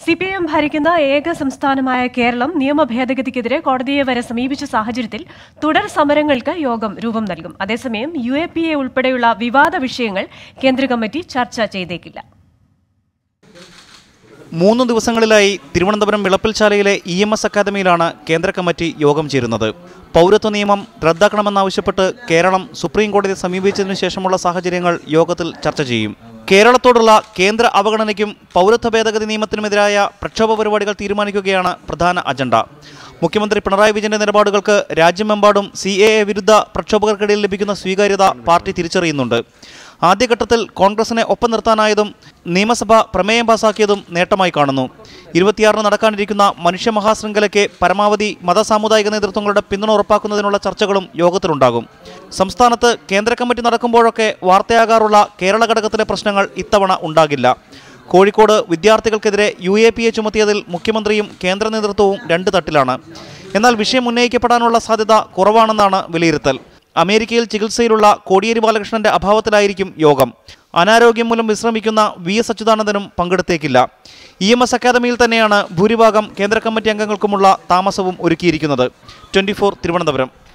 C P M ഭരിക്കുന്ന ഏക സംസ്ഥാനമായ കേരളം നിയമ ഭേദഗതിക്കെതിരെ കോടതിയെ വരെ സമീപിച്ച സാഹചര്യത്തിൽ തുടർ സമരങ്ങൾക്ക് യോഗം രൂപം നൽകും അതേസമയം യു എ പി എ ഉൾപ്പെടെയുള്ള വിവാദ വിഷയങ്ങൾ കേന്ദ്ര കമ്മിറ്റി ചർച്ച ചെയ്തേക്കില്ല മൂന്ന് ദിവസങ്ങളിലായി തിരുവനന്തപുരം വിളപ്പിൽശാലയിലെ ഇ എം എസ് അക്കാദമിയിലാണ് കേന്ദ്ര കമ്മിറ്റി യോഗം ചേരുന്നത് പൗരത്വ നിയമം റദ്ദാക്കണമെന്നാവശ്യപ്പെട്ട് കേരളം സുപ്രീം കോടതിയെ സമീപിച്ചതിനു ശേഷമുള്ള സാഹചര്യങ്ങൾ യോഗത്തിൽ ചർച്ച ചെയ്യും കേരളത്തോടുള്ള കേന്ദ്ര അവഗണനയ്ക്കും പൗരത്വ ഭേദഗതി നിയമത്തിനുമെതിരായ പ്രക്ഷോഭ പരിപാടികൾ തീരുമാനിക്കുകയാണ് പ്രധാന അജണ്ട മുഖ്യമന്ത്രി പിണറായി വിജയന്റെ നിലപാടുകൾക്ക് രാജ്യമെമ്പാടും സി എ എ വിരുദ്ധ പ്രക്ഷോഭകർക്കിടയിൽ ലഭിക്കുന്ന സ്വീകാര്യത പാർട്ടി തിരിച്ചറിയുന്നുണ്ട് ആദ്യഘട്ടത്തിൽ കോൺഗ്രസിനെ ഒപ്പം നിർത്താനായതും നിയമസഭ പ്രമേയം പാസാക്കിയതും നേട്ടമായി കാണുന്നു ഇരുപത്തിയാറിന് നടക്കാനിരിക്കുന്ന മനുഷ്യ മഹാശൃംഖലയ്ക്ക് പരമാവധി മതസാമുദായിക നേതൃത്വങ്ങളുടെ പിന്തുണ ഉറപ്പാക്കുന്നതിനുള്ള ചർച്ചകളും യോഗത്തിലുണ്ടാകും സംസ്ഥാനത്ത് കേന്ദ്ര കമ്മിറ്റി നടക്കുമ്പോഴൊക്കെ വാർത്തയാകാറുള്ള കേരള ഘടകത്തിലെ പ്രശ്നങ്ങൾ ഇത്തവണ ഉണ്ടാകില്ല കോഴിക്കോട് വിദ്യാർത്ഥികൾക്കെതിരെ യു എ പി എ ചുമത്തിയതിൽ മുഖ്യമന്ത്രിയും കേന്ദ്ര നേതൃത്വവും രണ്ട് തട്ടിലാണ് എന്നാൽ വിഷയം ഉന്നയിക്കപ്പെടാനുള്ള സാധ്യത കുറവാണെന്നാണ് വിലയിരുത്തൽ അമേരിക്കയിൽ ചികിത്സയിലുള്ള കോടിയേരി ബാലകൃഷ്ണന്റെ അഭാവത്തിലായിരിക്കും യോഗം അനാരോഗ്യം മൂലം വിശ്രമിക്കുന്ന വി എസ് അച്യുതാനന്ദനും പങ്കെടുത്തേക്കില്ല ഇ എം എസ് അക്കാദമിയിൽ തന്നെയാണ് ഭൂരിഭാഗം കേന്ദ്ര കമ്മിറ്റി അംഗങ്ങൾക്കുമുള്ള താമസവും ഒരുക്കിയിരിക്കുന്നത് ട്വന്റി തിരുവനന്തപുരം